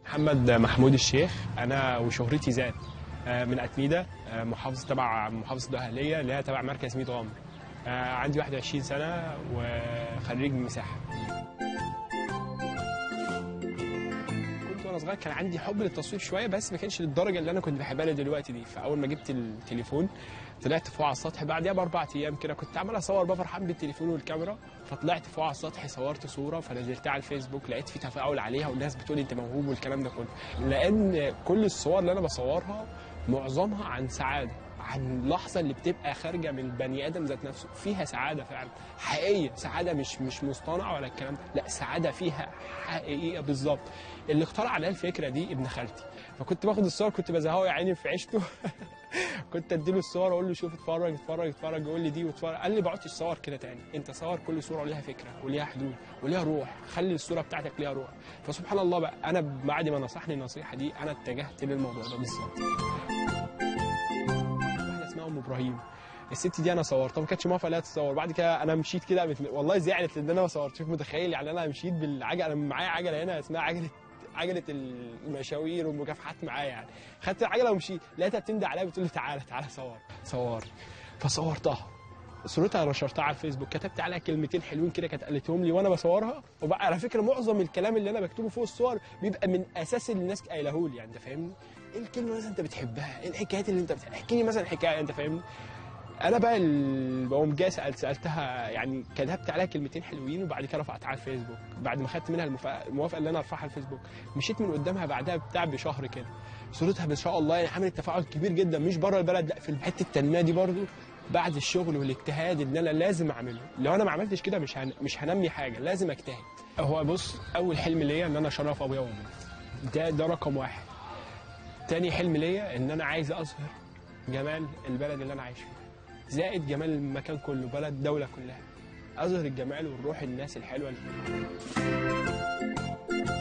محمد محمود الشيخ انا وشهرتي زاد آه، من اتميده آه، محافظه تبع محافظه الدهليه اللي هي تبع مركز ميت غمر آه، عندي 21 سنه وخريج مساحه كنت وانا صغير كان عندي حب للتصوير شويه بس ما كانش للدرجه اللي انا كنت بحبها لها دلوقتي دي فاول ما جبت التليفون طلعت فوق على السطح بعديها باربع ايام كده كنت عمال اصور بقى فرحان بالتليفون والكاميرا فطلعت فوق على السطح صورت صوره فنزلتها على الفيسبوك لقيت في تفاعل عليها والناس بتقول انت موهوب والكلام ده كله لان كل الصور اللي انا بصورها معظمها عن سعاده عن اللحظه اللي بتبقى خارجه من البني ادم ذات نفسه فيها سعاده فعلا حقيقيه سعاده مش مش مصطنع ولا الكلام ده لا سعاده فيها حقيقيه بالظبط اللي اخترع عليها الفكره دي ابن خالتي فكنت باخد الصور كنت بزهقه يا عيني في عيشته كنت اديله الصور اقول له شوف اتفرج اتفرج اتفرج يقول لي دي واتفرج قال لي بقعدش تصور كده تاني انت صور كل صوره وليها فكره وليها حدود وليها روح خلي الصوره بتاعتك ليها روح فسبحان الله بقى انا بعد ما نصحني النصيحه دي انا اتجهت للموضوع ده بالظبط واحده اسمها ام ابراهيم الست دي انا صورتها ما كانتش موافقه لا تتصور بعد كده انا مشيت كده قامت والله زعلت لان انا ما صورتش شوف متخيل يعني انا مشيت بالعجله انا معايا عجله هنا اسمها عجله عجله المشاوير والمكافحات معايا يعني خدت العجله ومشيت لقيتها بتندى عليا بتقول لي تعالى تعالى صور صور فصورتها صورتها نشرتها على الفيسبوك كتبت عليها كلمتين حلوين كده كانت قالتهم لي وانا بصورها وبقى على فكره معظم الكلام اللي انا بكتبه فوق الصور بيبقى من اساس اللي الناس قايله لي يعني انت فاهمني ايه الكلمه مثلا انت بتحبها ايه الحكايات اللي انت بتحبها احكي لي مثلا حكايه انت فاهمني انا بقى ال- بقوم جاي سالت سالتها يعني كتبت عليها كلمتين حلوين وبعد كده رفعتها على الفيسبوك بعد ما خدت منها المفا- الموافقه اللي انا ارفعها على الفيسبوك مشيت من قدامها بعدها بتاع بشهر كده صورتها ما شاء الله يعني عملت تفاعل كبير جدا مش بره البلد لا في حته التنميه دي برضو بعد الشغل والاجتهاد اللي انا لازم اعمله لو انا ما عملتش كده مش هن... مش هنمي حاجه لازم اجتهد هو بص اول حلم ليا ان انا اشرف ابويا وامي ده ده رقم واحد تاني حلم ليا ان انا عايز اظهر جمال البلد اللي انا عايش فيها زائد جمال المكان كله بلد الدولة كلها أظهر الجمال والروح الناس الحلوة اللي فيها